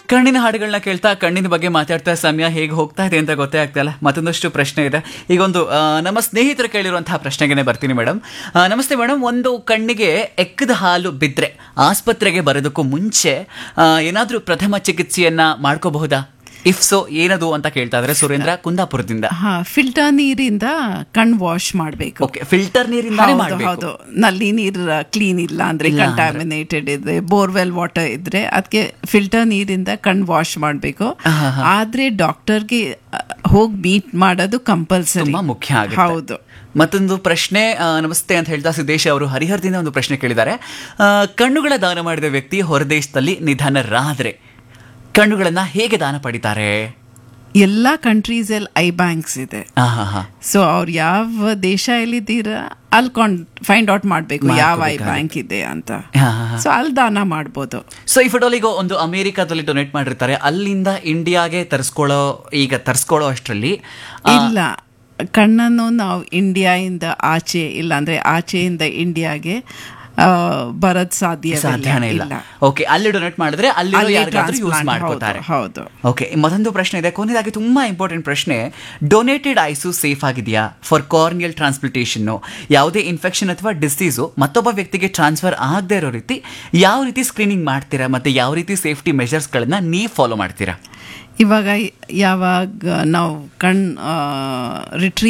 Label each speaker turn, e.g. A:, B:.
A: ಕಣ್ಣಿನ ಹಾಡುಗಳನ್ನ ಕೇಳ್ತಾ ಕಣ್ಣಿನ ಬಗ್ಗೆ ಮಾತಾಡ್ತಾ ಸಮಯ ಹೇಗೆ ಹೋಗ್ತಾ ಇದೆ ಅಂತ ಗೊತ್ತೇ ಆಗ್ತಾ ಇಲ್ಲ ಮತ್ತೊಂದಷ್ಟು ಪ್ರಶ್ನೆ ಇದೆ ಈಗ ಒಂದು ಆ, ನಮ್ಮ ಸ್ನೇಹಿತರು ಕೇಳಿರುವಂತಹ ಪ್ರಶ್ನೆಗೆ ಬರ್ತೀನಿ ಮೇಡಮ್ ನಮಸ್ತೆ ಮೇಡಮ್ ಒಂದು ಕಣ್ಣಿಗೆ ಎಕ್ಕದ ಹಾಲು ಬಿದ್ದರೆ ಆಸ್ಪತ್ರೆಗೆ ಬರೋದಕ್ಕೂ ಮುಂಚೆ ಏನಾದರೂ ಪ್ರಥಮ ಚಿಕಿತ್ಸೆಯನ್ನ ಮಾಡ್ಕೋಬಹುದಾ ಇಫ್ ಸೊ ಏನದು ಅಂತ ಕೇಳ್ತಾ ಇದ್ದಾರೆ ಸುರೇಂದ್ರ ಕುಂದಾಪುರದಿಂದ
B: ಹಾ ಫಿಲ್ಟರ್ ನೀರಿಂದ ಕಣ್ ವಾಶ್ ಮಾಡಬೇಕು
A: ಓಕೆ ಫಿಲ್ಟರ್ ನೀರಿಂದ
B: ಹೌದು
A: ಮಾಡಬೇಕು
B: ಹೌದು ನಲ್ಲಿ ನೀರು ಕ್ಲೀನ್ ಇಲ್ಲ ಅಂದ್ರೆ
A: ಇಲ್ಲ ಅಂದ್ರೆ.
B: ಕಂಟಾಮಿನೇಟೆಡ್ ಇದ್ರೆ ಬೋರ್ವೆಲ್ ವಾಟರ್ ಇದ್ರೆ ಅದಕ್ಕೆ ಫಿಲ್ಟರ್ ನೀರಿಂದ ಕಣ್ ವಾಶ್ ಮಾಡಬೇಕು ಆದ್ರೆ ಡಾಕ್ಟರ್ಗೆ ಹೋಗಿ ಮೀಟ್ ಮಾಡೋದು ಕಂಪಲ್ಸರಿ
A: ತುಂಬಾ ಮುಖ್ಯ ಆಗುತ್ತೆ
B: ಹೌದು
A: ಮತ್ತೊಂದು ಪ್ರಶ್ನೆ ಆ, ನಮಸ್ತೆ ಅಂತ ಹೇಳ್ತಾ ಸಿದ್ದೇಶ್ ಅವರು ಹರಿಹರದಿಂದ ಒಂದು ಪ್ರಶ್ನೆ ಕೇಳಿದ್ದಾರೆ ಆ, ಕಣ್ಣುಗಳ ದಾನ ಮಾಡಿದ ವ್ಯಕ್ತಿ ಹೊರದೇಶದಲ್ಲಿ ನಿಧನರಾದ್ರೆ ಕಣ್ಣುಗಳನ್ನ ಹೇಗೆ ದಾನ ಪಡಿತಾರೆ
B: ಎಲ್ಲಾ ಕಂಟ್ರೀಸ್ ಅಲ್ಲಿ ಐ ಬ್ಯಾಂಕ್ಸ್ ಇದೆ
A: ಆ, ಹಾ, ಹಾ.
B: ಸೊ ಅವ್ರು ಯಾವ ದೇಶ ಎಲ್ಲಿದ್ದೀರಾ ಅಲ್ಲಿ ಕೊಂಡ್ ಫೈಂಡ್ ಔಟ್ ಮಾಡಬೇಕು ಯಾವ ಐ ಬ್ಯಾಂಕ್ ಇದೆ ಅಂತ
A: ಹಾ, ಹಾ, ಹಾ.
B: ಸೊ ಅಲ್ಲಿ ದಾನ ಮಾಡ್ಬೋದು
A: ಸೊ ಈ ಫೋಟೋಲಿ ಈಗ ಒಂದು ಅಮೆರಿಕಾದಲ್ಲಿ ಡೊನೇಟ್ ಮಾಡಿರ್ತಾರೆ ಅಲ್ಲಿಂದ ಇಂಡಿಯಾಗೆ ತರಿಸ್ಕೊಳ್ಳೋ ಈಗ ತರಿಸ್ಕೊಳ್ಳೋ ಅಷ್ಟರಲ್ಲಿ
B: ಇಲ್ಲ ಕಣ್ಣನ್ನು ನಾವು ಇಂಡಿಯಾಯಿಂದ ಆಚೆ ಇಲ್ಲ ಅಂದ್ರೆ ಆಚೆಯಿಂದ ಇಂಡಿಯಾಗೆ ಆ, ಬರೋದ್ ಸಾಧ್ಯ
A: ಸಾಧ್ಯನೇ ಇಲ್ಲ ಓಕೆ ಅಲ್ಲಿ ಡೊನೇಟ್ ಮಾಡಿದ್ರೆ ಅಲ್ಲಿ
B: ಅಲ್ಲೇ
A: ಯಾರಿಗಾದ್ರೂ ಯೂಸ್
B: transplant,
A: ಮಾಡ್ಕೋತಾರೆ
B: ಹೌದು, ಹೌದು.
A: ಓಕೆ ಮತ್ತೊಂದು ಪ್ರಶ್ನೆ ಇದೆ ಕೊನೆಯದಾಗಿ ತುಂಬಾ ಇಂಪಾರ್ಟೆಂಟ್ ಪ್ರಶ್ನೆ ಡೊನೇಟೆಡ್ ಐಸು ಸೇಫ್ ಆಗಿದೆಯಾ ಫಾರ್ ಕಾರ್ನಿಯಲ್ ಟ್ರಾನ್ಸ್ಪ್ಲಿಟೇಷನ್ ಯಾವುದೇ ಇನ್ಫೆಕ್ಷನ್ ಅಥವಾ ಡಿಸೀಸು ಮತ್ತೊಬ್ಬ ವ್ಯಕ್ತಿಗೆ ಟ್ರಾನ್ಸ್ಫರ್ ಆಗದೆ ಇರೋ ರೀತಿ ಯಾವ ರೀತಿ ಸ್ಕ್ರೀನಿಂಗ್ ಮಾಡ್ತೀರಾ ಮತ್ತೆ ಯಾವ ರೀತಿ ಸೇಫ್ಟಿ ಮೆಷರ್ಸ್ಗಳನ್ನ ನೀವು ಫಾಲೋ ಮಾಡ್ತೀರಾ
B: ಇವಾಗ ಯಾವಾಗ ನಾವು ಕಣ್ ರಿಟ್ರೀವ್